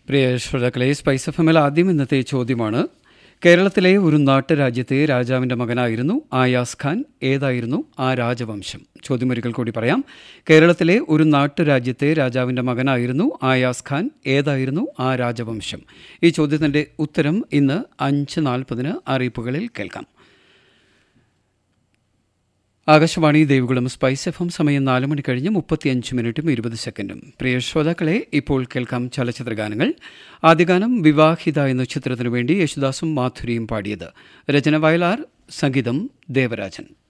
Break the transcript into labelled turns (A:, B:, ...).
A: പ്രിയ ശ്രോതാക്കളെ spice F എമ്മിൽ ആദ്യം ഇന്നത്തെ ചോദ്യമാണ് കേരളത്തിലെ ഒരു നാട്ടുരാജ്യത്തെ രാജാവിന്റെ മകനായിരുന്നു ആയാസ് ഖാൻ ഏതായിരുന്നു ആ രാജവംശം ചോദ്യം ഒരിക്കൽ കൂടി പറയാം കേരളത്തിലെ ഒരു നാട്ടുരാജ്യത്തെ രാജാവിന്റെ മകനായിരുന്നു ആയാസ് ഖാൻ ഏതായിരുന്നു ആ രാജവംശം ഈ ചോദ്യത്തിന്റെ ഉത്തരം ഇന്ന് അഞ്ച് നാൽപ്പതിന് അറിയിപ്പുകളിൽ കേൾക്കാം Akashvani Devikulam spice F M സമയം നാല് മണി കഴിഞ്ഞ് മുപ്പത്തിയഞ്ച് മിനിറ്റും ഇരുപത് സെക്കൻഡും പ്രിയ ശ്രോതാക്കളെ ഇപ്പോൾ കേൾക്കാം ചലച്ചിത്ര ഗാനങ്ങൾ ആദ്യഗാനം വിവാഹിത എന്ന ചിത്രത്തിനു വേണ്ടി യേശുദാസും മാധുരിയും പാടിയത് രചന വയലാർ സംഗീതം ദേവരാജൻ